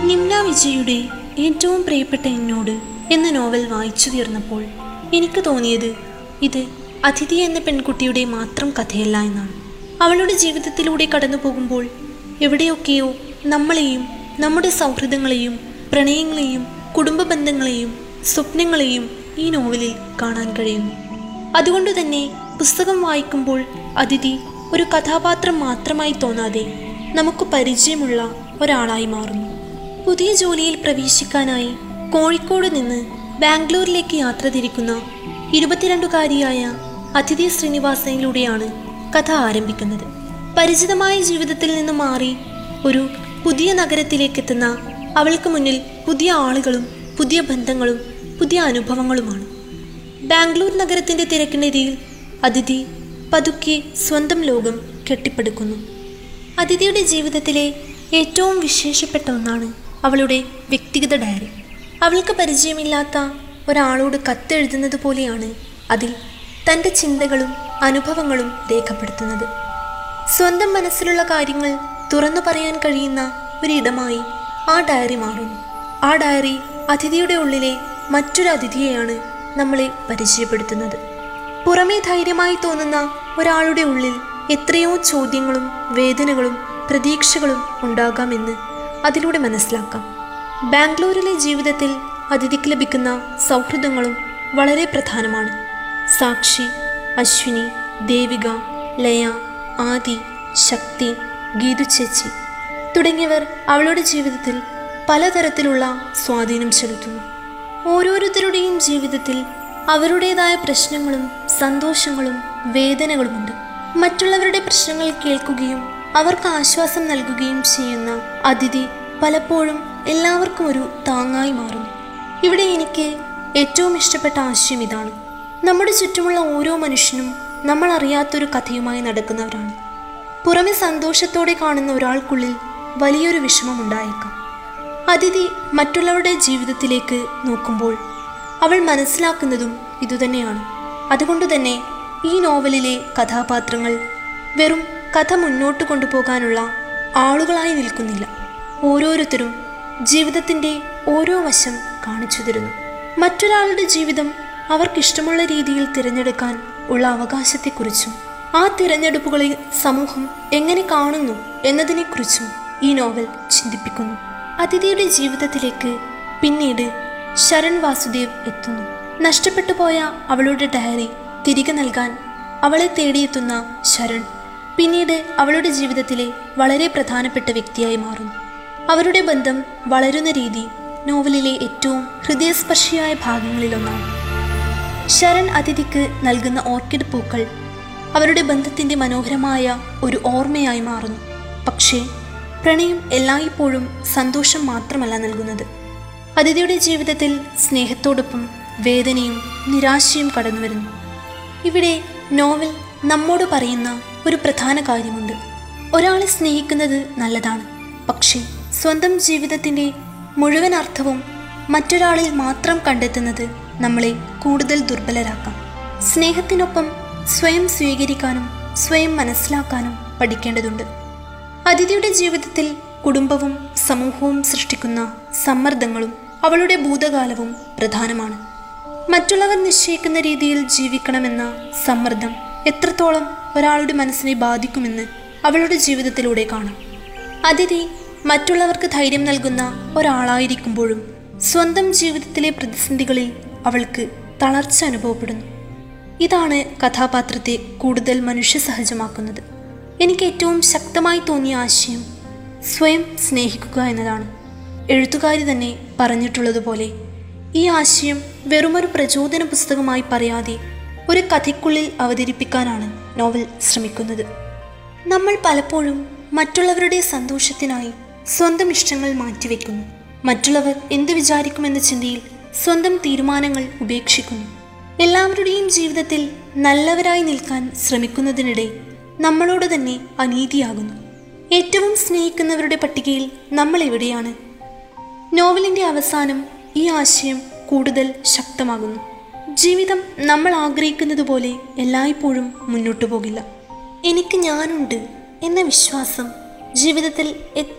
നിംന വിജയുടെ ഏറ്റവും പ്രിയപ്പെട്ട എന്നോട് എന്ന നോവൽ വായിച്ചു തീർന്നപ്പോൾ എനിക്ക് തോന്നിയത് ഇത് അതിഥി എന്ന പെൺകുട്ടിയുടെ മാത്രം കഥയല്ല എന്നാണ് അവളുടെ ജീവിതത്തിലൂടെ കടന്നു പോകുമ്പോൾ എവിടെയൊക്കെയോ നമ്മളെയും നമ്മുടെ സൗഹൃദങ്ങളെയും പ്രണയങ്ങളെയും കുടുംബ ബന്ധങ്ങളെയും സ്വപ്നങ്ങളെയും ഈ നോവലിൽ കാണാൻ കഴിയുന്നു അതുകൊണ്ട് തന്നെ പുസ്തകം വായിക്കുമ്പോൾ അതിഥി ഒരു കഥാപാത്രം മാത്രമായി തോന്നാതെ നമുക്ക് പരിചയമുള്ള ഒരാളായി മാറുന്നു പുതിയ ജോലിയിൽ പ്രവേശിക്കാനായി കോഴിക്കോട് നിന്ന് ബാംഗ്ലൂരിലേക്ക് യാത്ര തിരിക്കുന്ന ഇരുപത്തിരണ്ടുകാരിയായ അതിഥി ശ്രീനിവാസനിലൂടെയാണ് കഥ ആരംഭിക്കുന്നത് പരിചിതമായ ജീവിതത്തിൽ നിന്ന് മാറി ഒരു പുതിയ നഗരത്തിലേക്ക് എത്തുന്ന അവൾക്ക് മുന്നിൽ പുതിയ ആളുകളും പുതിയ ബന്ധങ്ങളും പുതിയ അനുഭവങ്ങളുമാണ് ബാംഗ്ലൂർ നഗരത്തിന്റെ തിരക്കിനിടയിൽ അതിഥി പതുക്കെ സ്വന്തം ലോകം കെട്ടിപ്പടുക്കുന്നു അതിഥിയുടെ ജീവിതത്തിലെ ഏറ്റവും വിശേഷപ്പെട്ട ഒന്നാണ് അവളുടെ വ്യക്തിഗത ഡയറി അവൾക്ക് പരിചയമില്ലാത്ത ഒരാളോട് കത്തെഴുതുന്നത് പോലെയാണ് അതിൽ തൻ്റെ ചിന്തകളും അനുഭവങ്ങളും രേഖപ്പെടുത്തുന്നത് സ്വന്തം മനസ്സിലുള്ള കാര്യങ്ങൾ തുറന്നു പറയാൻ കഴിയുന്ന ഒരിടമായി ആ ഡയറി മാറുന്നു ആ ഡയറി അതിഥിയുടെ ഉള്ളിലെ മറ്റൊരു അതിഥിയെയാണ് നമ്മളെ പരിചയപ്പെടുത്തുന്നത് പുറമേ ധൈര്യമായി തോന്നുന്ന ഒരാളുടെ ഉള്ളിൽ എത്രയോ ചോദ്യങ്ങളും വേദനകളും പ്രതീക്ഷകളും ഉണ്ടാകാമെന്ന് അതിലൂടെ മനസ്സിലാക്കാം ബാംഗ്ലൂരിലെ ജീവിതത്തിൽ അതിഥിക്ക് ലഭിക്കുന്ന സൗഹൃദങ്ങളും വളരെ പ്രധാനമാണ് സാക്ഷി അശ്വിനി ദേവിക ലയ ആദി ശക്തി ഗീതു ചേച്ചി തുടങ്ങിയവർ അവളുടെ ജീവിതത്തിൽ പലതരത്തിലുള്ള സ്വാധീനം ചെലുത്തുന്നു ഓരോരുത്തരുടെയും ജീവിതത്തിൽ അവരുടേതായ പ്രശ്നങ്ങളും സന്തോഷങ്ങളും വേദനകളുമുണ്ട് മറ്റുള്ളവരുടെ പ്രശ്നങ്ങൾ കേൾക്കുകയും അവർക്ക് ആശ്വാസം നൽകുകയും ചെയ്യുന്ന അതിഥി പലപ്പോഴും എല്ലാവർക്കും ഒരു താങ്ങായി മാറുന്നു ഇവിടെ എനിക്ക് ഏറ്റവും ഇഷ്ടപ്പെട്ട ആശയം ഇതാണ് നമ്മുടെ ചുറ്റുമുള്ള ഓരോ മനുഷ്യനും നമ്മൾ അറിയാത്തൊരു കഥയുമായി നടക്കുന്നവരാണ് പുറമെ സന്തോഷത്തോടെ കാണുന്ന ഒരാൾക്കുള്ളിൽ വലിയൊരു വിഷമമുണ്ടായേക്കാം അതിഥി മറ്റുള്ളവരുടെ ജീവിതത്തിലേക്ക് നോക്കുമ്പോൾ അവൾ മനസ്സിലാക്കുന്നതും ഇതുതന്നെയാണ് അതുകൊണ്ട് തന്നെ ഈ നോവലിലെ കഥാപാത്രങ്ങൾ വെറും കഥ മുന്നോട്ട് കൊണ്ടുപോകാനുള്ള ആളുകളായി നിൽക്കുന്നില്ല ഓരോരുത്തരും ജീവിതത്തിൻ്റെ ഓരോ വശം കാണിച്ചു തരുന്നു മറ്റൊരാളുടെ ജീവിതം അവർക്കിഷ്ടമുള്ള രീതിയിൽ തിരഞ്ഞെടുക്കാൻ ഉള്ള അവകാശത്തെക്കുറിച്ചും ആ തിരഞ്ഞെടുപ്പുകളെ സമൂഹം എങ്ങനെ കാണുന്നു എന്നതിനെക്കുറിച്ചും ഈ നോവൽ ചിന്തിപ്പിക്കുന്നു അതിഥിയുടെ ജീവിതത്തിലേക്ക് പിന്നീട് ശരൺ വാസുദേവ് എത്തുന്നു നഷ്ടപ്പെട്ടു പോയ അവളുടെ ഡയറി തിരികെ നൽകാൻ അവളെ തേടിയെത്തുന്ന ശരൺ പിന്നീട് അവളുടെ ജീവിതത്തിലെ വളരെ പ്രധാനപ്പെട്ട വ്യക്തിയായി മാറുന്നു അവരുടെ ബന്ധം വളരുന്ന രീതി നോവലിലെ ഏറ്റവും ഹൃദയസ്പർശിയായ ഭാഗങ്ങളിലൊന്നാണ് ശരൺ അതിഥിക്ക് നൽകുന്ന ഓർക്കിഡ് പൂക്കൾ അവരുടെ ബന്ധത്തിൻ്റെ മനോഹരമായ ഒരു ഓർമ്മയായി മാറുന്നു പക്ഷേ പ്രണയം എല്ലായ്പ്പോഴും സന്തോഷം മാത്രമല്ല നൽകുന്നത് അതിഥിയുടെ ജീവിതത്തിൽ സ്നേഹത്തോടൊപ്പം വേദനയും നിരാശയും കടന്നു വരുന്നു ഇവിടെ നോവൽ നമ്മോട് പറയുന്ന ഒരു പ്രധാന കാര്യമുണ്ട് ഒരാളെ സ്നേഹിക്കുന്നത് നല്ലതാണ് പക്ഷേ സ്വന്തം ജീവിതത്തിൻ്റെ മുഴുവൻ അർത്ഥവും മറ്റൊരാളിൽ മാത്രം കണ്ടെത്തുന്നത് നമ്മളെ കൂടുതൽ ദുർബലരാക്കാം സ്നേഹത്തിനൊപ്പം സ്വയം സ്വീകരിക്കാനും സ്വയം മനസ്സിലാക്കാനും പഠിക്കേണ്ടതുണ്ട് അതിഥിയുടെ ജീവിതത്തിൽ കുടുംബവും സമൂഹവും സൃഷ്ടിക്കുന്ന സമ്മർദ്ദങ്ങളും അവളുടെ ഭൂതകാലവും പ്രധാനമാണ് മറ്റുള്ളവർ നിശ്ചയിക്കുന്ന രീതിയിൽ ജീവിക്കണമെന്ന സമ്മർദ്ദം എത്രത്തോളം ഒരാളുടെ മനസ്സിനെ ബാധിക്കുമെന്ന് അവളുടെ ജീവിതത്തിലൂടെ കാണാം അതിഥി മറ്റുള്ളവർക്ക് ധൈര്യം നൽകുന്ന ഒരാളായിരിക്കുമ്പോഴും സ്വന്തം ജീവിതത്തിലെ പ്രതിസന്ധികളിൽ അവൾക്ക് തളർച്ച അനുഭവപ്പെടുന്നു ഇതാണ് കഥാപാത്രത്തെ കൂടുതൽ മനുഷ്യസഹജമാക്കുന്നത് എനിക്ക് ഏറ്റവും ശക്തമായി തോന്നിയ ആശയം സ്വയം സ്നേഹിക്കുക എന്നതാണ് എഴുത്തുകാരി തന്നെ പറഞ്ഞിട്ടുള്ളതുപോലെ ഈ ആശയം വെറുമൊരു പ്രചോദന പുസ്തകമായി പറയാതെ ഒരു കഥയ്ക്കുള്ളിൽ അവതരിപ്പിക്കാനാണ് നോവൽ ശ്രമിക്കുന്നത് നമ്മൾ പലപ്പോഴും മറ്റുള്ളവരുടെ സന്തോഷത്തിനായി സ്വന്തം ഇഷ്ടങ്ങൾ മാറ്റിവെക്കുന്നു മറ്റുള്ളവർ എന്ത് വിചാരിക്കുമെന്ന ചിന്തയിൽ സ്വന്തം തീരുമാനങ്ങൾ ഉപേക്ഷിക്കുന്നു എല്ലാവരുടെയും ജീവിതത്തിൽ നല്ലവരായി നിൽക്കാൻ ശ്രമിക്കുന്നതിനിടെ നമ്മളോട് തന്നെ അനീതിയാകുന്നു ഏറ്റവും സ്നേഹിക്കുന്നവരുടെ പട്ടികയിൽ നമ്മൾ എവിടെയാണ് നോവലിൻ്റെ അവസാനം ഈ ആശയം കൂടുതൽ ശക്തമാകുന്നു ജീവിതം നമ്മൾ ആഗ്രഹിക്കുന്നത് പോലെ എല്ലായ്പ്പോഴും മുന്നോട്ടു പോകില്ല എനിക്ക് ഞാനുണ്ട് എന്ന വിശ്വാസം ജീവിതത്തിൽ എത്ര